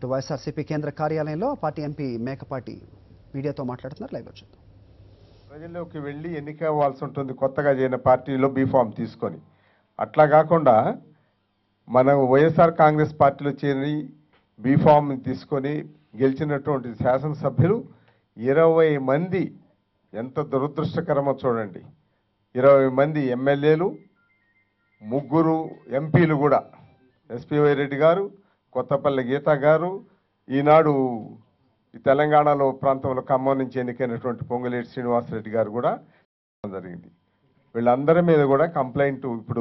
ఇటు వైఎస్ఆర్సీపీ కేంద్ర కార్యాలయంలో పార్టీ ఎంపీ మేకపాటి మీడియాతో మాట్లాడుతున్నారు లైవ్ వచ్చింది ప్రజల్లోకి వెళ్ళి ఎన్నిక అవ్వాల్సి ఉంటుంది కొత్తగా చేరిన పార్టీలో బీఫామ్ తీసుకొని అట్లా కాకుండా మనం వైఎస్ఆర్ కాంగ్రెస్ పార్టీలో చేరి బీఫామ్ తీసుకొని గెలిచినటువంటి శాసనసభ్యులు ఇరవై మంది ఎంత దురదృష్టకరమో చూడండి ఇరవై మంది ఎమ్మెల్యేలు ముగ్గురు ఎంపీలు కూడా ఎస్పీవై రెడ్డి గారు కొత్తపల్లి గీత గారు ఈనాడు ఈ తెలంగాణలో ప్రాంతంలో ఖమ్మం నుంచి ఎన్నికైనటువంటి పొంగులేటి శ్రీనివాసరెడ్డి గారు కూడా జరిగింది వీళ్ళందరి మీద కూడా కంప్లైంట్ ఇప్పుడు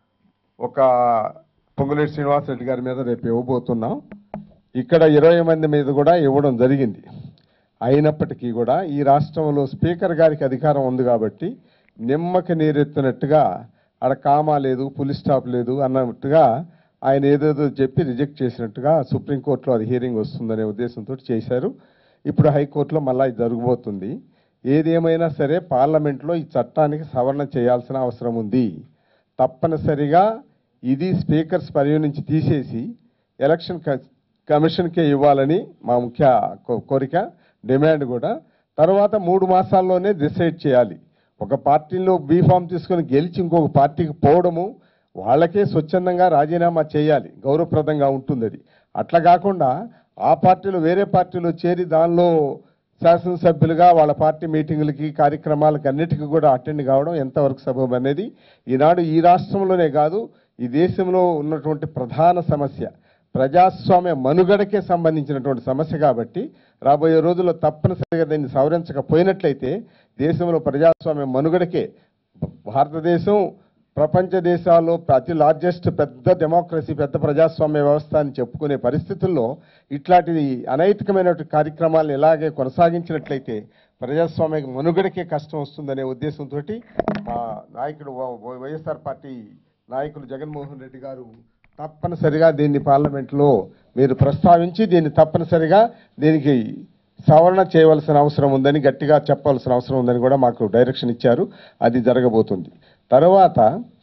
ఒక పొంగులేటి శ్రీనివాసరెడ్డి గారి మీద రేపు ఇవ్వబోతున్నాం ఇక్కడ ఇరవై మంది మీద కూడా ఇవ్వడం జరిగింది అయినప్పటికీ కూడా ఈ రాష్ట్రంలో స్పీకర్ గారికి అధికారం ఉంది కాబట్టి నిమ్మకి నీరెత్తినట్టుగా ఆడ కామా లేదు పులి స్టాప్ లేదు అన్నట్టుగా ఆయన ఏదేదో చెప్పి రిజెక్ట్ చేసినట్టుగా సుప్రీంకోర్టులో అది హియరింగ్ వస్తుందనే ఉద్దేశంతో చేశారు ఇప్పుడు హైకోర్టులో మళ్ళీ ఇది జరగబోతుంది ఏదేమైనా సరే పార్లమెంట్లో ఈ చట్టానికి సవరణ చేయాల్సిన అవసరం ఉంది తప్పనిసరిగా ఇది స్పీకర్స్ పరిధి నుంచి తీసేసి ఎలక్షన్ క- కమిషన్కే ఇవ్వాలని మా ముఖ్య కో- కోరిక డిమాండ్ కూడా తర్వాత మూడు మాసాల్లోనే డిసైడ్ చేయాలి ఒక పార్టీలో బీఫామ్ తీసుకొని గెలిచి ఇంకొక పార్టీకి పోవడము వాళ్ళకే స్వచ్ఛందంగా రాజీనామా చేయాలి గౌరవప్రదంగా ఉంటుంది అది అట్లా కాకుండా ఆ పార్టీలో వేరే పార్టీలో చేరి దానిలో శాసనసభ్యులుగా వాళ్ళ పార్టీ మీటింగులకి కార్యక్రమాలకు అన్నిటికీ కూడా అటెండ్ కావడం ఎంతవరకు సబబు అనేది ఈనాడు ఈ రాష్ట్రంలోనే కాదు ఈ దేశంలో ఉన్నటువంటి ప్రధాన సమస్య ప్రజాస్వామ్య మనుగడకే సంబంధించినటువంటి సమస్య కాబట్టి రాబోయే రోజుల్లో తప్పనిసరిగా దీన్ని సవరించకపోయినట్లయితే దేశంలో ప్రజాస్వామ్య మనుగడకే భారతదేశం ప్రపంచ దేశాల్లో అతి లార్జెస్ట్ పెద్ద డెమోక్రసీ పెద్ద ప్రజాస్వామ్య వ్యవస్థ అని చెప్పుకునే పరిస్థితుల్లో ఇట్లాంటి అనైతికమైనటువంటి కార్యక్రమాలను ఇలాగే కొనసాగించినట్లయితే ప్రజాస్వామ్య మనుగడకే కష్టం వస్తుందనే ఉద్దేశంతో మా నాయకుడు వై- వైఎస్ఆర్ పార్టీ నాయకులు జగన్మోహన్ రెడ్డి గారు తప్పనిసరిగా దీన్ని పార్లమెంట్లో మీరు ప్రస్తావించి దీన్ని తప్పనిసరిగా దీనికి సవరణ చేయవలసిన అవసరం ఉందని గట్టిగా చెప్పవలసిన అవసరం ఉందని కూడా మాకు డైరెక్షన్ ఇచ్చారు అది జరగబోతుంది తర్వాత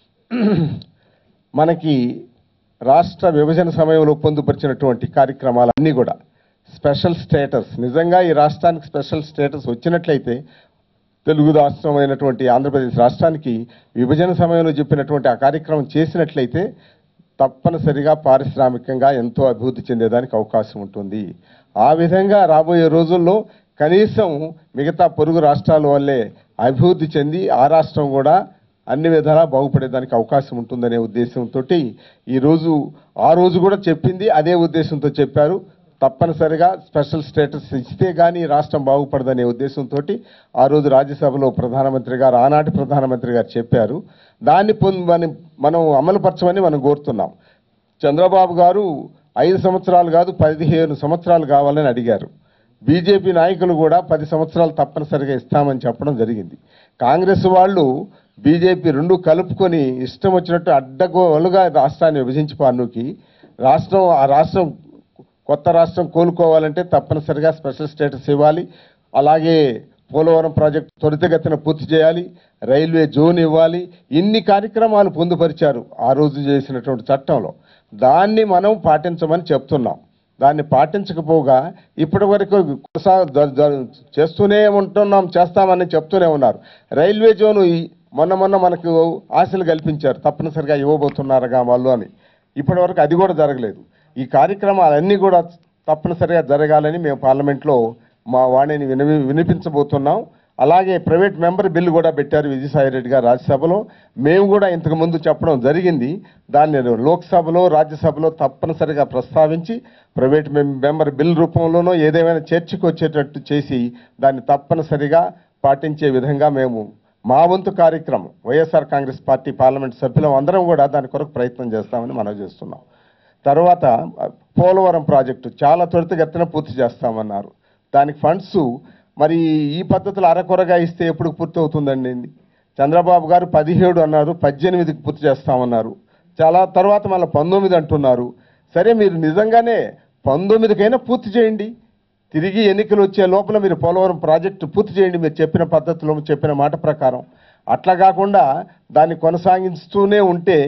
మనకి రాష్ట్ర విభజన సమయంలో పొందుపరిచినటువంటి కార్యక్రమాలన్నీ కూడా స్పెషల్ స్టేటస్ నిజంగా ఈ రాష్ట్రానికి స్పెషల్ స్టేటస్ వచ్చినట్లయితే తెలుగు రాష్ట్రమైనటువంటి ఆంధ్రప్రదేశ్ రాష్ట్రానికి విభజన సమయంలో చెప్పినటువంటి ఆ కార్యక్రమం చేసినట్లయితే తప్పనిసరిగా పారిశ్రామికంగా ఎంతో అభివృద్ధి చెందేదానికి అవకాశం ఉంటుంది ఆ విధంగా రాబోయే రోజుల్లో కనీసం మిగతా పొరుగు రాష్ట్రాల వల్లే అభివృద్ధి చెంది ఆ రాష్ట్రం కూడా అన్ని విధాలా బాగుపడేదానికి అవకాశం ఉంటుందనే ఉద్దేశంతో ఈరోజు ఆ రోజు కూడా చెప్పింది అదే ఉద్దేశంతో చెప్పారు తప్పనిసరిగా స్పెషల్ స్టేటస్ ఇస్తే కానీ ఈ రాష్ట్రం బాగుపడదనే ఉద్దేశంతో ఆ రోజు రాజ్యసభలో ప్రధానమంత్రి గారు ఆనాటి ప్రధానమంత్రి గారు చెప్పారు దాన్ని పొంది మనం మనం అమలుపరచమని మనం కోరుతున్నాం చంద్రబాబు గారు ఐదు సంవత్సరాలు కాదు పదిహేను సంవత్సరాలు కావాలని అడిగారు బీజేపీ నాయకులు కూడా పది సంవత్సరాలు తప్పనిసరిగా ఇస్తామని చెప్పడం జరిగింది కాంగ్రెస్ వాళ్ళు బీజేపీ రెండు కలుపుకొని ఇష్టం వచ్చినట్టు అడ్డగోలుగా రాష్ట్రాన్ని విభజించి పన్నుకి రాష్ట్రం ఆ రాష్ట్రం కొత్త రాష్ట్రం కోలుకోవాలంటే తప్పనిసరిగా స్పెషల్ స్టేటస్ ఇవ్వాలి అలాగే పోలవరం ప్రాజెక్టు త్వరితగతిన పూర్తి చేయాలి రైల్వే జోన్ ఇవ్వాలి ఇన్ని కార్యక్రమాలు పొందుపరిచారు ఆ రోజు చేసినటువంటి చట్టంలో దాన్ని మనం పాటించమని చెప్తున్నాం దాన్ని పాటించకపోగా ఇప్పటి వరకు కొనసా జ- జ- చేస్తూనే ఉంటున్నాం చేస్తామని చెప్తూనే ఉన్నారు రైల్వే జోను ఈ- మొన్న మొన్న మనకు ఆశలు కల్పించారు తప్పనిసరిగా ఇవ్వబోతున్నారుగా వాళ్ళు అని ఇప్పటి వరకు అది కూడా జరగలేదు ఈ కార్యక్రమాలన్నీ కూడా తప్పనిసరిగా జరగాలని మేము పార్లమెంట్లో మా వాణిని విని వినిపించబోతున్నాం అలాగే ప్రైవేట్ మెంబర్ బిల్లు కూడా పెట్టారు విజయసాయి రెడ్డి గారు రాజ్యసభలో మేము కూడా ఇంతకు ముందు చెప్పడం జరిగింది దాన్ని లోక్సభలో రాజ్యసభలో తప్పనిసరిగా ప్రస్తావించి ప్రైవేట్ మెం- మెంబర్ బిల్ రూపంలోనో ఏదేమైనా చర్చకు వచ్చేటట్టు చేసి దాన్ని తప్పనిసరిగా పాటించే విధంగా మేము మా వంతు కార్యక్రమం వైఎస్ఆర్ కాంగ్రెస్ పార్టీ పార్లమెంట్ సభ్యులం అందరం కూడా దాని కొరకు ప్రయత్నం చేస్తామని మనం చేస్తున్నాం తర్వాత పోలవరం ప్రాజెక్టు చాలా త్వరితగతిన పూర్తి చేస్తామన్నారు దానికి ఫండ్స్ మరి ఈ పద్ధతిలో అరకొరగా ఇస్తే ఎప్పుడు పూర్తి అవుతుందండి చంద్రబాబు గారు పదిహేడు అన్నారు పద్దెనిమిదికి పూర్తి చేస్తామన్నారు చాలా తర్వాత మళ్ళీ పంతొమ్మిది అంటున్నారు సరే మీరు నిజంగానే పంతొమ్మిదికైనా పూర్తి చేయండి తిరిగి ఎన్నికలు వచ్చే లోపల మీరు పోలవరం ప్రాజెక్టు పూర్తి చేయండి మీరు చెప్పిన పద్ధతిలో చెప్పిన మాట ప్రకారం అట్లా కాకుండా దాన్ని కొనసాగిస్తూనే ఉంటే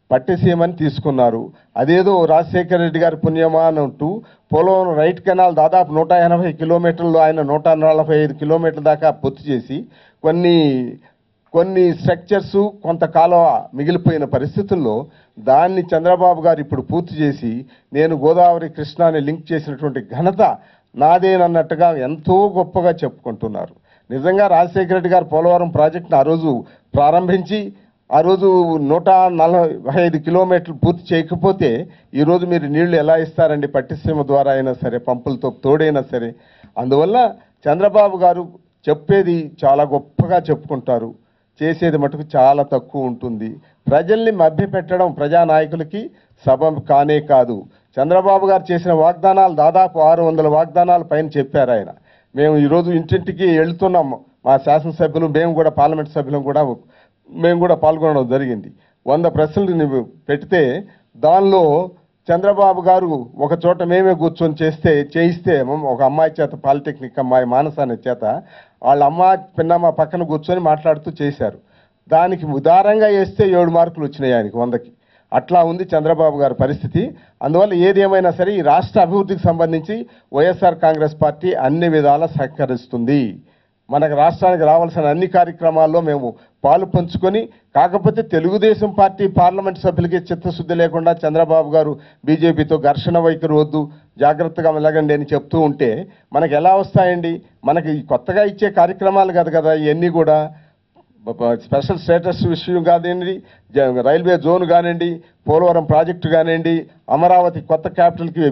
పట్టిసీమని తీసుకున్నారు అదేదో రాజశేఖర రెడ్డి గారి పుణ్యమా అని అంటూ పోలవరం రైట్ కెనాల్ దాదాపు నూట ఎనభై కిలోమీటర్లు ఆయన నూట నలభై ఐదు కిలోమీటర్ల దాకా పూర్తి చేసి కొన్ని కొన్ని స్ట్రక్చర్స్ కొంతకాలం మిగిలిపోయిన పరిస్థితుల్లో దాన్ని చంద్రబాబు గారు ఇప్పుడు పూర్తి చేసి నేను గోదావరి కృష్ణాని లింక్ చేసినటువంటి ఘనత నాదేనన్నట్టుగా ఎంతో గొప్పగా చెప్పుకుంటున్నారు నిజంగా రాజశేఖర రెడ్డి గారు పోలవరం ప్రాజెక్టును ఆ రోజు ప్రారంభించి ఆ రోజు నూట నలభై ఐదు కిలోమీటర్లు పూర్తి చేయకపోతే ఈరోజు మీరు నీళ్లు ఎలా ఇస్తారండి పట్టిసీమ ద్వారా అయినా సరే పంపులతో తోడైనా సరే అందువల్ల చంద్రబాబు గారు చెప్పేది చాలా గొప్పగా చెప్పుకుంటారు చేసేది మటుకు చాలా తక్కువ ఉంటుంది ప్రజల్ని మభ్యపెట్టడం ప్రజానాయకులకి సభ కానే కాదు చంద్రబాబు గారు చేసిన వాగ్దానాలు దాదాపు ఆరు వందల వాగ్దానాలు పైన చెప్పారు ఆయన మేము ఈరోజు ఇంటింటికి వెళ్తున్నాం మా శాసనసభ్యులు మేము కూడా పార్లమెంట్ సభ్యులం కూడా మేము కూడా పాల్గొనడం జరిగింది వంద ప్రశ్నలు నువ్వు పెడితే దానిలో చంద్రబాబు గారు ఒక చోట మేమే కూర్చొని చేస్తే చేయిస్తే ఒక అమ్మాయి చేత పాలిటెక్నిక్ అమ్మాయి మానస అనే చేత వాళ్ళ అమ్మ పిన్నమ్మ పక్కన కూర్చొని మాట్లాడుతూ చేశారు దానికి ఉదారంగా వేస్తే ఏడు మార్కులు వచ్చినాయి ఆయనకి వందకి అట్లా ఉంది చంద్రబాబు గారి పరిస్థితి అందువల్ల ఏది ఏమైనా సరే ఈ రాష్ట్ర అభివృద్ధికి సంబంధించి వైఎస్ఆర్ కాంగ్రెస్ పార్టీ అన్ని విధాలా సహకరిస్తుంది మనకు రాష్ట్రానికి రావాల్సిన అన్ని కార్యక్రమాల్లో మేము పాలు పంచుకొని కాకపోతే తెలుగుదేశం పార్టీ పార్లమెంట్ సభ్యులకి చిత్తశుద్ధి లేకుండా చంద్రబాబు గారు బీజేపీతో ఘర్షణ వైఖరి వద్దు జాగ్రత్తగా మెలగండి అని చెప్తూ ఉంటే మనకు ఎలా వస్తాయండి మనకి ఈ కొత్తగా ఇచ్చే కార్యక్రమాలు కాదు కదా ఇవన్నీ కూడా బ- బ- స్పెషల్ స్టేటస్ విషయం కానివ్వండి జ- రైల్వే జోన్ కానివ్వండి పోలవరం ప్రాజెక్టు కానివ్వండి అమరావతి కొత్త క్యాపిటల్కి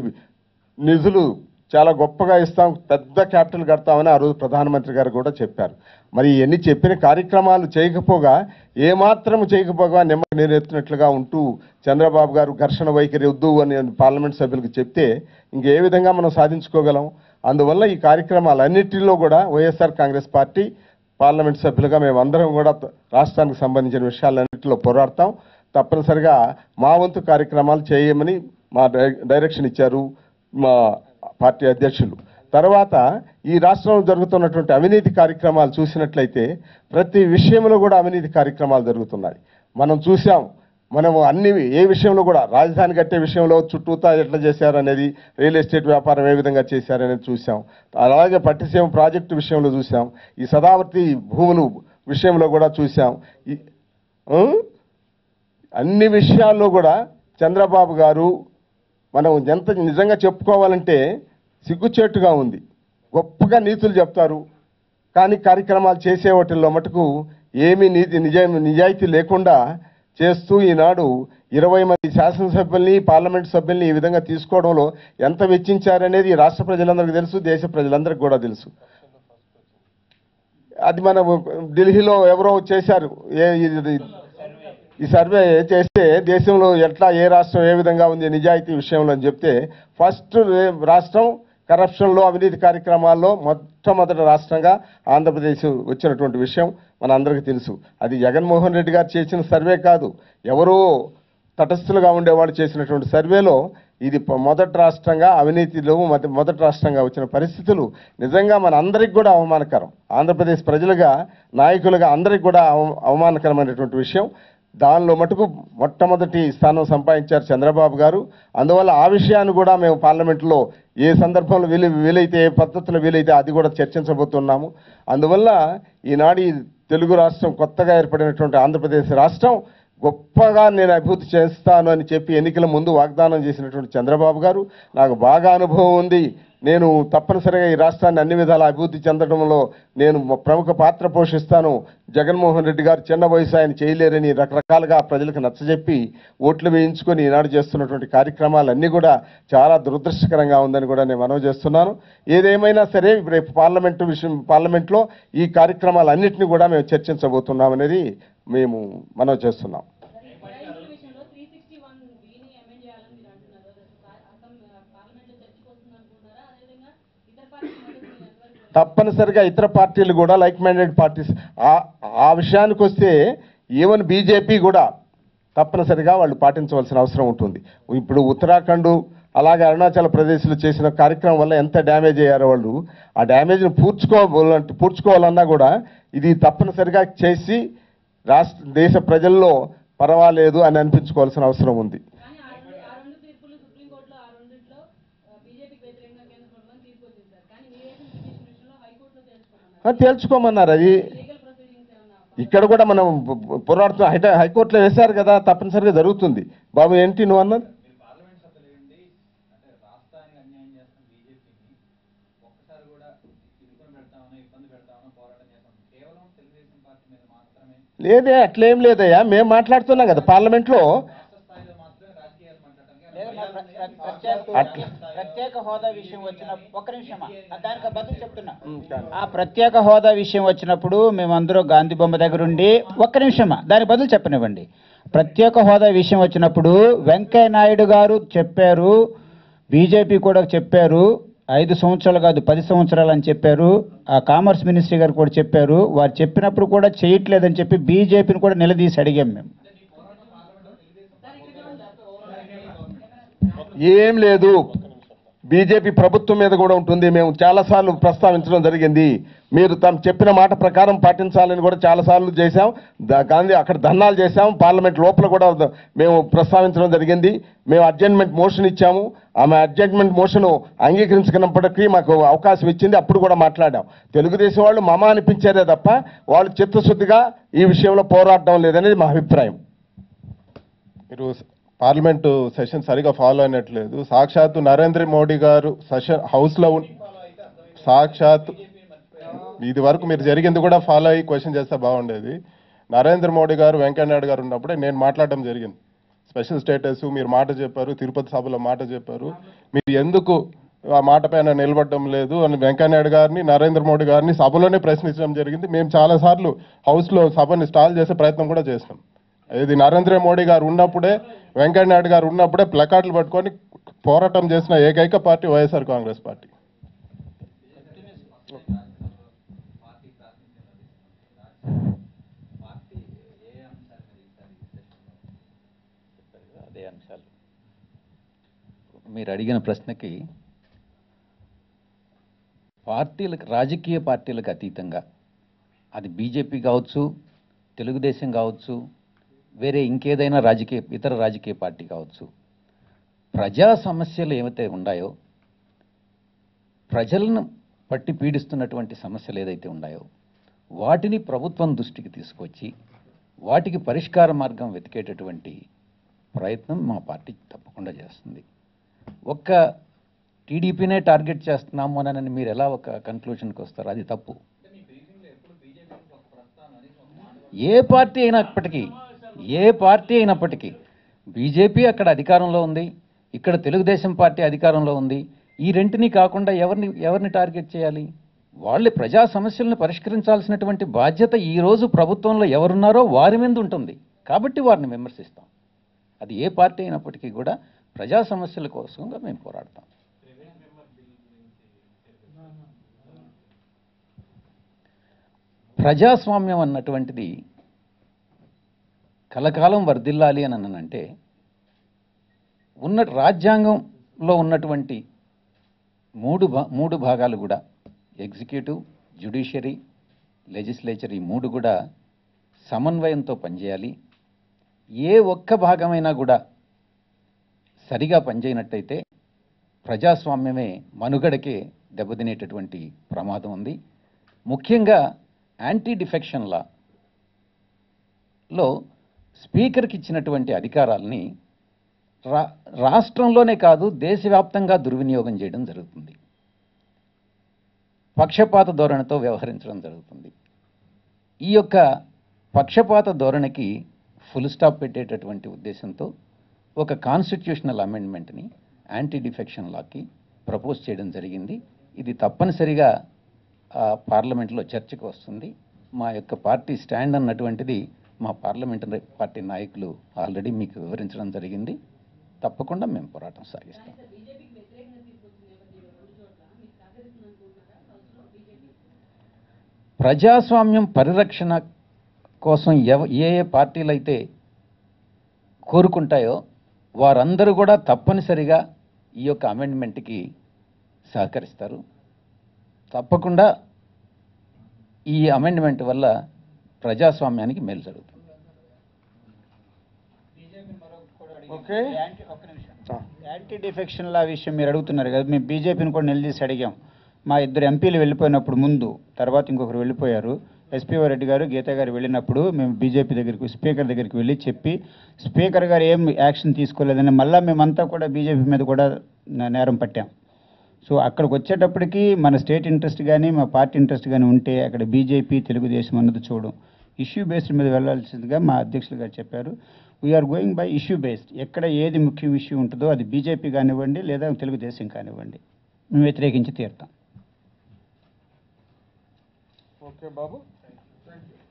నిధులు చాలా గొప్పగా ఇస్తాం పెద్ద క్యాపిటల్ కడతామని ఆ రోజు ప్రధానమంత్రి గారు కూడా చెప్పారు మరి ఇవన్నీ చెప్పిన కార్యక్రమాలు చేయకపోగా ఏమాత్రం చేయకపోగా నిమ్మ నీరెత్తినట్లుగా ఉంటూ చంద్రబాబు గారు ఘర్షణ వైఖరి వద్దు అని పార్లమెంట్ సభ్యులకు చెప్తే ఇంకే విధంగా మనం సాధించుకోగలం అందువల్ల ఈ కార్యక్రమాలన్నిటిలో కూడా వైఎస్ఆర్ కాంగ్రెస్ పార్టీ పార్లమెంట్ సభ్యులుగా మేమందరం కూడా రాష్ట్రానికి సంబంధించిన విషయాలన్నింటిలో పోరాడతాం తప్పనిసరిగా మా వంతు కార్యక్రమాలు చేయమని మా డై- డైరెక్షన్ ఇచ్చారు మా పార్టీ అధ్యక్షులు తర్వాత ఈ రాష్ట్రంలో జరుగుతున్నటువంటి అవినీతి కార్యక్రమాలు చూసినట్లయితే ప్రతి విషయంలో కూడా అవినీతి కార్యక్రమాలు జరుగుతున్నాయి మనం చూసాం మనము అన్ని ఏ విషయంలో కూడా రాజధాని కట్టే విషయంలో చుట్టూతా ఎట్లా చేశారు అనేది రియల్ ఎస్టేట్ వ్యాపారం ఏ విధంగా చేశారనేది చూసాం అలాగే పట్టిసీమ ప్రాజెక్టు విషయంలో చూసాం ఈ సదావర్తి భూములు విషయంలో కూడా చూసాం ఈ ఆ? అన్ని విషయాల్లో కూడా చంద్రబాబు గారు మనం ఎంత నిజంగా చెప్పుకోవాలంటే సిగ్గుచేటుగా ఉంది గొప్పగా నీతులు చెప్తారు కానీ కార్యక్రమాలు చేసే వాటిల్లో మటుకు ఏమీ నీతి నిజ నిజాయితీ లేకుండా చేస్తూ ఈనాడు ఇరవై మంది శాసనసభ్యుల్ని పార్లమెంట్ సభ్యుల్ని ఈ విధంగా తీసుకోవడంలో ఎంత వెచ్చించారనేది ఈ రాష్ట్ర ప్రజలందరికీ తెలుసు దేశ ప్రజలందరికీ కూడా తెలుసు అది మనం ఢిల్లీలో ఎవరో చేశారు ఏ ఇది ఈ సర్వే చేస్తే దేశంలో ఎట్లా ఏ రాష్ట్రం ఏ విధంగా ఉంది నిజాయితీ విషయంలో అని చెప్తే ఫస్ట్ రాష్ట్రం కరప్షన్లో అవినీతి కార్యక్రమాల్లో మొట్టమొదటి రాష్ట్రంగా ఆంధ్రప్రదేశ్ వచ్చినటువంటి విషయం మన అందరికీ తెలుసు అది జగన్మోహన్ రెడ్డి గారు చేసిన సర్వే కాదు ఎవరో తటస్థులుగా ఉండేవాళ్ళు చేసినటువంటి సర్వేలో ఇది ప- మొదటి రాష్ట్రంగా అవినీతిలో మొద- మొదటి రాష్ట్రంగా వచ్చిన పరిస్థితులు నిజంగా మన అందరికి కూడా అవమానకరం ఆంధ్రప్రదేశ్ ప్రజలుగా నాయకులుగా అందరికి కూడా అవ- అవమానకరమైనటువంటి విషయం దానిలో మటుకు మొట్టమొదటి స్థానం సంపాదించారు చంద్రబాబు గారు అందువల్ల ఆ విషయాన్ని కూడా మేము పార్లమెంట్లో ఏ సందర్భంలో వీలు వీలైతే ఏ పద్ధతిలో వీలైతే అది కూడా చర్చించబోతున్నాము అందువల్ల ఈనాడు ఈ తెలుగు రాష్ట్రం కొత్తగా ఏర్పడినటువంటి ఆంధ్రప్రదేశ్ రాష్ట్రం గొప్పగా నేను అభివృద్ధి చేస్తాను అని చెప్పి ఎన్నికల ముందు వాగ్దానం చేసినటువంటి చంద్రబాబు గారు నాకు బాగా అనుభవం ఉంది నేను తప్పనిసరిగా ఈ రాష్ట్రాన్ని అన్ని విధాలా అభివృద్ధి చెందడంలో నేను మ- ప్రముఖ పాత్ర పోషిస్తాను జగన్మోహన్ రెడ్డి గారు చిన్న వయసు ఆయన చేయలేరని రకరకాలుగా ప్రజలకు నచ్చజెప్పి ఓట్లు వేయించుకొని ఈనాడు చేస్తున్నటువంటి కార్యక్రమాలన్నీ కూడా చాలా దురదృష్టకరంగా ఉందని కూడా నేను మనవి చేస్తున్నాను ఏదేమైనా సరే రేపు పార్లమెంటు విషయం పార్లమెంట్లో ఈ కార్యక్రమాలన్నింటినీ కూడా మేము చర్చించబోతున్నాం అనేది మేము మనవి చేస్తున్నాం రైతుల విషయంలో త్రీ సిక్స్టీ వన్ బిని అమెండ్ చేయాలని మీరు అంటున్నారు అది పా- అసెం- పార్లమెంట్లో చర్చకు వస్తుంది అనుకుంటున్నారా అదేవిధంగా ఇతర పార్టీల మద్దతు మీరు ఎంతవరకు తప్పనిసరిగా ఇతర పార్టీలు కూడా లైక్ మైండెడ్ పార్టీస్ ఆ- ఆ విషయానికి వస్తే ఈవెన్ బీజేపీ కూడా తప్పనిసరిగా వాళ్ళు పాటించవలసిన అవసరం ఉంటుంది ఇప్పుడు ఉత్తరాఖండ్ అలాగే అరుణాచల్ ప్రదేశ్లో చేసిన కార్యక్రమం వల్ల ఎంత డ్యామేజ్ అయ్యారో వాళ్ళు ఆ డ్యామేజ్ని పూడ్చుకోవాలంటే పూడ్చుకోవాలన్నా కూడా ఇది తప్పనిసరిగా చేసి రాష్ట్ర దేశ ప్రజల్లో పర్వాలేదు అని అనిపించుకోవాల్సిన అవసరం ఉంది కానీ ఆ రెండు ఆ రెండు తీర్పులు సుప్రీంకోర్టులో ఆ రెండిట్లో బీజేపీకి వ్యతిరేకంగా కేంద్ర ప్రభుత్వం తీర్పు వచ్చింది సార్ కానీ మీరు వేసిన పిటిషన్ విషయంలో హైకోర్టులో తెలుసుకోమన్నారు ఆ, తేల్చుకోమన్నారు అది లీగల్ ప్రొసీడింగ్స్ ఏమన్నా ఇక్కడ కూడా మనం పోరాడుతూ హై హైకోర్టులో వేశారు కదా తప్పనిసరిగా జరుగుతుంది బాబు ఏంటి నువ్వు అన్నది మీరు పార్లమెంట్ సభ్యులు ఏంటి అంటే రాష్ట్రానికి అన్యాయం చేస్తున్న బీజేపీని ఒక్కసారి కూడా ఇరుకుని పెడతామనో ఇబ్బంది పెడతామనో పోరాటం చేస్తాం కేవలం తెలుగుదేశం పార్టీ మీద మాత్రమే లేదే అట్లేం లేదయ్యా మేము మాట్లాడుతున్నాం కదా పార్లమెంట్లో రాష్ట్ర స్థాయిలో మాత్రమే రాజకీయాలు మాట్లాడటానికి లేదమ్మా, ప్ర- ప్ర- ప్రత్యేక అట్లా. ప్రత్యేక హోదా విషయం వచ్చిన ఒక్క నిమిషమా దానికి బదులు చెప్తున్నా ఆ ప్రత్యేక హోదా విషయం వచ్చినప్పుడు మేమందరూ గాంధీ బొమ్మ దగ్గర ఉండి ఒక్క నిమిషమా దానికి బదులు చెప్పనివ్వండి ప్రత్యేక హోదా విషయం వచ్చినప్పుడు వెంకయ్య నాయుడు గారు చెప్పారు బీజేపీ కూడా చెప్పారు ఐదు సంవత్సరాలు కాదు పది సంవత్సరాలు అని చెప్పారు ఆ కామర్స్ మినిస్ట్రీ గారు కూడా చెప్పారు వారు చెప్పినప్పుడు కూడా చేయట్లేదని చెప్పి బీజేపీని కూడా నిలదీసి అడిగాం మేము ఏం లేదు బీజేపీ ప్రభుత్వం మీద కూడా ఉంటుంది మేము చాలాసార్లు ప్రస్తావించడం జరిగింది మీరు తను చెప్పిన మాట ప్రకారం పాటించాలని కూడా చాలాసార్లు చేశాం దా- గాంధీ అక్కడ ధర్నాలు చేశాం పార్లమెంట్ లోపల కూడా ద- మేము ప్రస్తావించడం జరిగింది మేము అడ్జస్ట్మెంట్ మోషన్ ఇచ్చాము ఆమె అడ్జస్ట్మెంట్ మోషన్ అంగీకరించుకున్నప్పటికీ మాకు అవకాశం ఇచ్చింది అప్పుడు కూడా మాట్లాడాం తెలుగుదేశం వాళ్ళు మమ అనిపించారే తప్ప వాళ్ళు చిత్తశుద్ధిగా ఈ విషయంలో పోరాడడం లేదనేది మా అభిప్రాయం మీరు పార్లమెంటు సెషన్ సరిగా ఫాలో అయినట్లేదు సాక్షాత్తు నరేంద్ర మోడీ గారు సెషన్ హౌస్లో ఉన్- సాక్షాత్ ఇది వరకు మీరు జరిగింది కూడా ఫాలో అయ్యి క్వశ్చన్ చేస్తే బాగుండేది నరేంద్ర మోడీ గారు వెంకయ్య నాయుడు గారు ఉన్నప్పుడే నేను మాట్లాడడం జరిగింది స్పెషల్ స్టేటస్ మీరు మాట చెప్పారు తిరుపతి సభలో మాట చెప్పారు మీరు ఎందుకు ఆ మాట పైన నిలబడడం లేదు అని వెంకయ్య నాయుడు గారిని నరేంద్ర మోడీ గారిని సభలోనే ప్రశ్నించడం జరిగింది మేము చాలాసార్లు హౌస్లో సభని స్టాల్ చేసే ప్రయత్నం కూడా చేసినాం ఇది నరేంద్ర మోడీ గారు ఉన్నప్పుడే వెంకయ్య నాయుడు గారు ఉన్నప్పుడే ప్లకార్డులు పట్టుకొని పోరాటం చేసిన ఏకైక party YSR Congress party party ప్రాతినిధ్యం పార్టీ ఏ అంశాల మీద ఈసారి సెషన్లో అదే అంశాలు మీరు అడిగిన ప్రశ్నకి పార్టీలకు రాజకీయ పార్టీలకు అతీతంగా అది బీజేపీ కావచ్చు తెలుగుదేశం కావచ్చు వేరే ఇంకేదైనా రాజకీయ ఇతర రాజకీయ పార్టీ కావచ్చు ప్రజా సమస్యలు ఏవైతే ఉన్నాయో ప్రజలను పట్టి పీడిస్తున్నటువంటి సమస్యలు ఏదైతే ఉన్నాయో వాటిని ప్రభుత్వం దృష్టికి తీసుకొచ్చి వాటికి పరిష్కార మార్గం వెతికేటటువంటి ప్రయత్నం మా పార్టీ తప్పకుండా చేస్తుంది ఒక్క టీడీపీనే టార్గెట్ చేస్తున్నాము అని మీరు ఎలా ఒక కన్క్లూషన్కి వస్తారు అది తప్పు ఏ పార్టీ అయినప్పటికీ ఏ పార్టీ అయినప్పటికీ బీజేపీ అక్కడ అధికారంలో ఉంది ఇక్కడ తెలుగుదేశం పార్టీ అధికారంలో ఉంది ఈ రెంటిని కాకుండా ఎవరిని ఎవరిని టార్గెట్ చేయాలి వాళ్ళే ప్రజా సమస్యలను పరిష్కరించాల్సినటువంటి బాధ్యత ఈ రోజు ప్రభుత్వంలో ఎవరున్నారో వారి మీద ఉంటుంది కాబట్టి వారిని విమర్శిస్తాం అది ఏ పార్టీ అయినప్పటికీ కూడా ప్రజా సమస్యల కోసంగా మేము పోరాడతాం ప్రజాస్వామ్యం అన్నటువంటిది కలకాలం వర్ధిల్లాలి అని అనంటే ఉన్న రాజ్యాంగంలో ఉన్నటువంటి మూడు భా మూడు భాగాలు కూడా ఎగ్జిక్యూటివ్ జ్యుడిషియరీ లెజిస్లేచర్ ఈ మూడు కూడా సమన్వయంతో పనిచేయాలి ఏ ఒక్క భాగమైనా కూడా సరిగా పనిచేయనట్టయితే ప్రజాస్వామ్యమే మనుగడకే దెబ్బతినేటటువంటి ప్రమాదం ఉంది ముఖ్యంగా యాంటీ డిఫెక్షన్ లా లో స్పీకర్కి ఇచ్చినటువంటి అధికారాలని రా రాష్ట్రంలోనే కాదు దేశవ్యాప్తంగా దుర్వినియోగం చేయడం జరుగుతుంది పక్షపాత ధోరణితో వ్యవహరించడం జరుగుతుంది ఈ యొక్క పక్షపాత ధోరణికి ఫుల్ స్టాప్ పెట్టేటటువంటి ఉద్దేశంతో ఒక కాన్స్టిట్యూషనల్ అమెండ్మెంట్ని యాంటీ డిఫెక్షన్ లాకి ప్రపోజ్ చేయడం జరిగింది ఇది తప్పనిసరిగా ఆ, పార్లమెంట్లో చర్చకు వస్తుంది మా యొక్క పార్టీ స్టాండ్ అన్నటువంటిది మా పార్లమెంటరీ పార్టీ నాయకులు ఆల్రెడీ మీకు వివరించడం జరిగింది తప్పకుండా మేము పోరాటం సాగిస్తాం బీజేపీకి వ్యతిరేకంగా తీర్పు వచ్చిన నేపథ్యంలో రెండు చోట్ల మీకు సహకరిస్తుంది అనుకుంటున్నారా హౌస్లో బీజేపీ ప్రజాస్వామ్యం పరిరక్షణ కోసం ఎవ ఏ ఏ పార్టీలు అయితే కోరుకుంటాయో వారందరూ కూడా తప్పనిసరిగా ఈ యొక్క అమెండ్మెంట్కి సహకరిస్తారు తప్పకుండా ఈ అమెండ్మెంట్ వల్ల ప్రజాస్వామ్యానికి మేలు జరుగుతుంది ఓకే యాంటీ ఒక్క నిమిషం యాంటీ డిఫెక్షన్ లా విషయం మీరు అడుగుతున్నారు కదా మేము బీజేపీని కూడా నిలదీసి అడిగాం మా ఇద్దరు ఎంపీలు వెళ్ళిపోయినప్పుడు ముందు తర్వాత ఇంకొకరు వెళ్ళిపోయారు ఎస్పీ రెడ్డి గారు గీత గారు వెళ్ళినప్పుడు మేము బీజేపీ దగ్గరికి స్పీకర్ దగ్గరికి వెళ్ళి చెప్పి స్పీకర్ గారు ఏం యాక్షన్ తీసుకోలేదని మళ్ళీ మేమంతా కూడా బీజేపీ మీద కూడా న- నేరం పట్టాం సో అక్కడికి వచ్చేటప్పటికి మన స్టేట్ ఇంట్రెస్ట్ కానీ మా పార్టీ ఇంట్రెస్ట్ కానీ ఉంటే అక్కడ బీజేపీ తెలుగుదేశం అన్నది చూడం ఇష్యూ బేస్డ్ మీద వెళ్ళాల్సిందిగా మా అధ్యక్షులు గారు చెప్పారు we are going by issue based ఎక్కడ ఏది ముఖ్య ఇష్యూ ఉంటుందో అది బీజేపీ కానివ్వండి లేదా తెలుగుదేశం కానివ్వండి మేము వ్యతిరేకించి తీరుతాం ఓకే బాబు